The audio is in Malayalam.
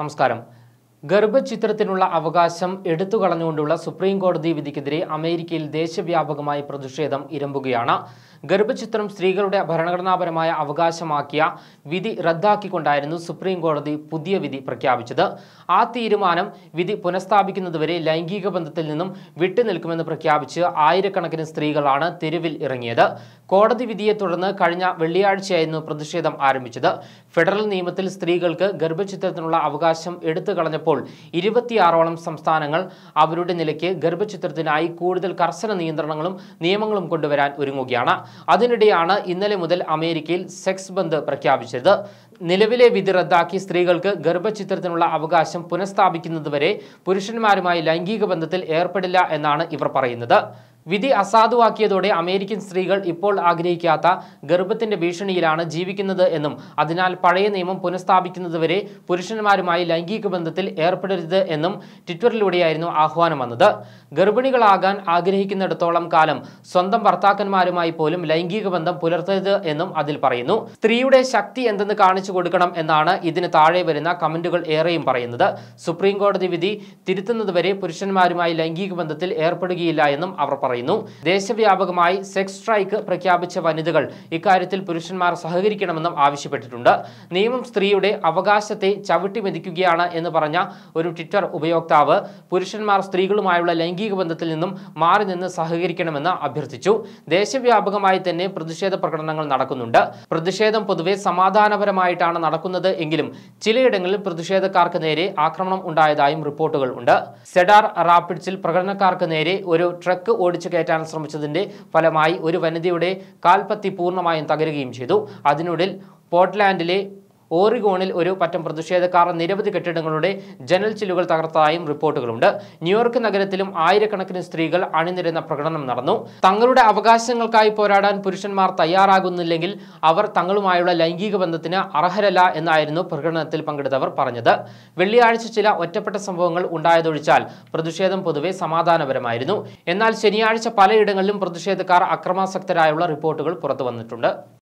നമസ്കാരം ഗർഭചിത്രത്തിനുള്ള അവകാശം എടുത്തു കളഞ്ഞുകൊണ്ടുള്ള സുപ്രീം കോടതി വിധിക്കെതിരെ അമേരിക്കയിൽ ദേശവ്യാപകമായ പ്രതിഷേധം ഇരമ്പുകയാണ് ഗർഭചിത്രം സ്ത്രീകളുടെ ഭരണഘടനാപരമായ അവകാശമാക്കിയ വിധി റദ്ദാക്കിക്കൊണ്ടായിരുന്നു സുപ്രീം കോടതി പുതിയ വിധി പ്രഖ്യാപിച്ചത് ആ തീരുമാനം വിധി പുനഃസ്ഥാപിക്കുന്നതുവരെ ലൈംഗിക ബന്ധത്തിൽ നിന്നും വിട്ടുനിൽക്കുമെന്ന് പ്രഖ്യാപിച്ച് ആയിരക്കണക്കിന് സ്ത്രീകളാണ് തെരുവിൽ ഇറങ്ങിയത് കോടതി വിധിയെ തുടർന്ന് കഴിഞ്ഞ വെള്ളിയാഴ്ചയായിരുന്നു പ്രതിഷേധം ആരംഭിച്ചത് ഫെഡറൽ നിയമത്തിൽ സ്ത്രീകൾക്ക് ഗർഭചിത്രത്തിനുള്ള അവകാശം എടുത്തു കളഞ്ഞപ്പോൾ ഇരുപത്തിയാറോളം സംസ്ഥാനങ്ങൾ അവരുടെ നിലയ്ക്ക് ഗർഭചിത്രത്തിനായി കൂടുതൽ കർശന നിയന്ത്രണങ്ങളും നിയമങ്ങളും കൊണ്ടുവരാൻ ഒരുങ്ങുകയാണ് അതിനിടെയാണ് ഇന്നലെ മുതൽ അമേരിക്കയിൽ സെക്സ് ബന്ദ് പ്രഖ്യാപിച്ചത് നിലവിലെ വിധി റദ്ദാക്കി സ്ത്രീകൾക്ക് ഗർഭചിത്രത്തിനുള്ള അവകാശം പുനഃസ്ഥാപിക്കുന്നതുവരെ പുരുഷന്മാരുമായി ലൈംഗിക ബന്ധത്തിൽ ഏർപ്പെടില്ല എന്നാണ് ഇവർ പറയുന്നത് വിധി അസാധുവാക്കിയതോടെ അമേരിക്കൻ സ്ത്രീകൾ ഇപ്പോൾ ആഗ്രഹിക്കാത്ത ഗർഭത്തിന്റെ ഭീഷണിയിലാണ് ജീവിക്കുന്നത് എന്നും അതിനാൽ പഴയ നിയമം പുനഃസ്ഥാപിക്കുന്നതുവരെ പുരുഷന്മാരുമായി ലൈംഗിക ബന്ധത്തിൽ ഏർപ്പെടരുത് എന്നും ട്വിറ്ററിലൂടെയായിരുന്നു ആഹ്വാനം വന്നത് ഗർഭിണികളാകാൻ ആഗ്രഹിക്കുന്നിടത്തോളം കാലം സ്വന്തം ഭർത്താക്കന്മാരുമായി പോലും ലൈംഗിക ബന്ധം പുലർത്തരുത് എന്നും അതിൽ പറയുന്നു സ്ത്രീയുടെ ശക്തി എന്തെന്ന് കാണിച്ചു കൊടുക്കണം എന്നാണ് ഇതിന് താഴെ വരുന്ന കമന്റുകൾ ഏറെയും പറയുന്നത് സുപ്രീം കോടതി വിധി തിരുത്തുന്നതുവരെ പുരുഷന്മാരുമായി ലൈംഗിക ബന്ധത്തിൽ ഏർപ്പെടുകയില്ല എന്നും അവർ പറയുന്നു ദേശവ്യാപകമായി സെക്സ് സ്ട്രൈക്ക് പ്രഖ്യാപിച്ച വനിതകൾ ഇക്കാര്യത്തിൽ പുരുഷന്മാർ സഹകരിക്കണമെന്നും ആവശ്യപ്പെട്ടിട്ടുണ്ട് നിയമം സ്ത്രീയുടെ അവകാശത്തെ ചവിട്ടി മെതിക്കുകയാണ് എന്ന് പറഞ്ഞ ഒരു ട്വിറ്റർ ഉപയോക്താവ് പുരുഷന്മാർ സ്ത്രീകളുമായുള്ള ലൈംഗിക ബന്ധത്തിൽ നിന്നും മാറി നിന്ന് സഹകരിക്കണമെന്ന് അഭ്യർത്ഥിച്ചു ദേശവ്യാപകമായി തന്നെ പ്രതിഷേധ പ്രകടനങ്ങൾ നടക്കുന്നുണ്ട് പ്രതിഷേധം പൊതുവെ സമാധാനപരമായിട്ടാണ് നടക്കുന്നത് എങ്കിലും ചിലയിടങ്ങളിൽ പ്രതിഷേധക്കാർക്ക് നേരെ ആക്രമണം ഉണ്ടായതായും റിപ്പോർട്ടുകൾ ഉണ്ട് സെഡാർ റാപ്പിഡ്സിൽ പ്രകടനക്കാർക്ക് നേരെ ഒരു ട്രക്ക് ഓടിച്ചു കയറ്റാൻ ശ്രമിച്ചതിന്റെ ഫലമായി ഒരു വനിതയുടെ കാൽപ്പത്തി പൂർണ്ണമായും തകരുകയും ചെയ്തു അതിനുള്ളിൽ പോർട്ട്ലാൻഡിലെ ഓറിഗോണിൽ ഒരു പറ്റം പ്രതിഷേധക്കാർ നിരവധി കെട്ടിടങ്ങളുടെ ജനൽ ചില്ലുകൾ തകർത്തതായും റിപ്പോർട്ടുകളുണ്ട് ന്യൂയോർക്ക് നഗരത്തിലും ആയിരക്കണക്കിന് സ്ത്രീകൾ അണിനിരുന്ന പ്രകടനം നടന്നു തങ്ങളുടെ അവകാശങ്ങൾക്കായി പോരാടാൻ പുരുഷന്മാർ തയ്യാറാകുന്നില്ലെങ്കിൽ അവർ തങ്ങളുമായുള്ള ലൈംഗിക ബന്ധത്തിന് അർഹരല്ല എന്നായിരുന്നു പ്രകടനത്തിൽ പങ്കെടുത്തവർ പറഞ്ഞത് വെള്ളിയാഴ്ച ചില ഒറ്റപ്പെട്ട സംഭവങ്ങൾ ഉണ്ടായതൊഴിച്ചാൽ പ്രതിഷേധം പൊതുവെ സമാധാനപരമായിരുന്നു എന്നാൽ ശനിയാഴ്ച പലയിടങ്ങളിലും പ്രതിഷേധക്കാർ അക്രമാസക്തരായുള്ള റിപ്പോർട്ടുകൾ പുറത്തു വന്നിട്ടുണ്ട്